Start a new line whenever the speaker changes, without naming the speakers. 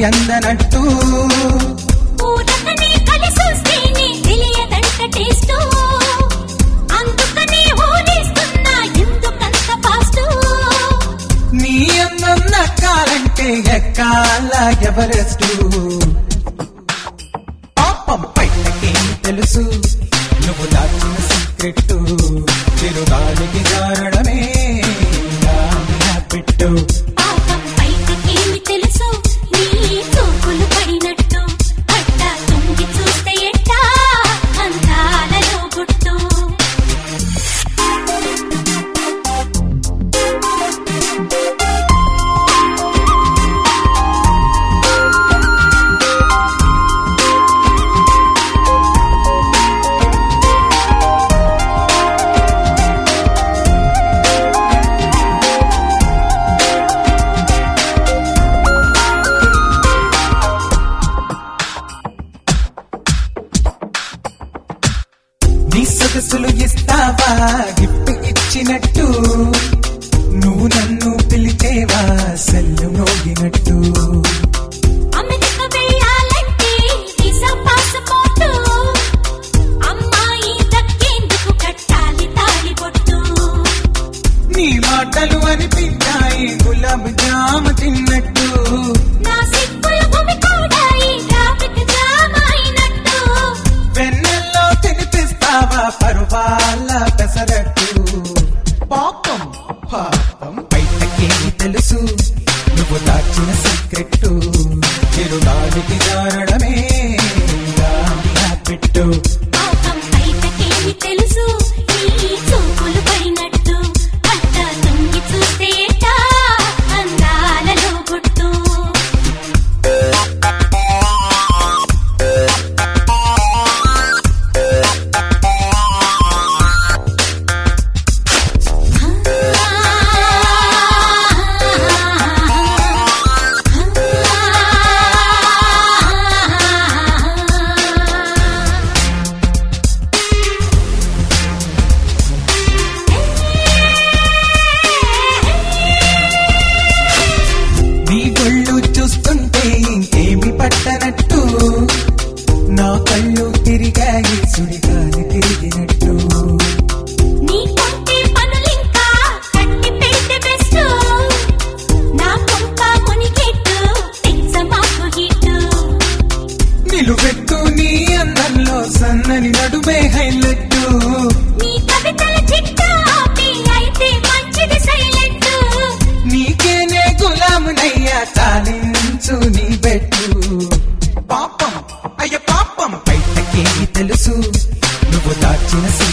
అందనట్టు
ఊరకనే కలిసొస్తేనే తెలియదంట టేస్టు అందుకనే ఊరేస్తున్నా ఎందుకంత ఫాస్టు
నీ అందం నక్కాలంటే ఎక్కాల ఎవరెస్టు పాపం పైనకేం తెలుసు నువ్వు దాచిన సీక్రెట్ చిరుగాలికి జారడమే పెట్టు
పాపం బయటకేమి తెలుసు నీ చూపులు పడినట్టు అట్ట తుంగి చూస్తే ఎట్టా అందాలలో గుట్టు
నీ సొగసులు ఇస్తావా గిఫ్ట్ ఇచ్చినట్టు నువ్వు నన్ను పిలిచేవా సెల్లు మోగినట్టు
అమెరికా వెళ్ళాలంటే వీసా పాస్పోర్టు అమ్మాయి దక్కేందుకు కట్టాలి తాళిబొట్టు
నీ మాటలు అనిపించాయి గులాబ్ జామ తిన్నట్టు
నా సిక్కుల భూమి కూడా ఈ ట్రాఫిక్ జామ్ అయినట్టు
వెన్నెల్లో తినిపిస్తావా పరువాల పెసరట్టు పాపం పాపం బయటకేమి తెలుసు నువ్వు దాచిన సీక్రెట్ చిరుగాలికి జారడమే పెట్టు
పాపం బయటకేమి తెలుసు ఈ చూపులు పడినట్టు అట్ట తుంగి చూస్తే ఎట్టా అందాలలో గుట్టు
నీ ఒళ్ళు చూస్తుంటే ఇంకేమి పట్టనట్టు నా కళ్ళు తిరిగాయి సుడిగాలి తిరిగినట్టు
నీ కొంటే పనులింకా కట్టి పెడితే బెస్ట్ నా కొంక మునిగెట్టు తెచ్చమాకు హిట్టు
నిలువెత్తు నీ అందంలో సన్నని నడుమే హైలెట్టు
నీ కవితల చిట్ట ఆపి అయితే మంచిది సైలెంట్
నీకేనే గులామునయ్యా చాలించు నీ పెట్టు పాపం అయ్య పాపం బయటకేమి తెలుసు నువ్వు దాచిన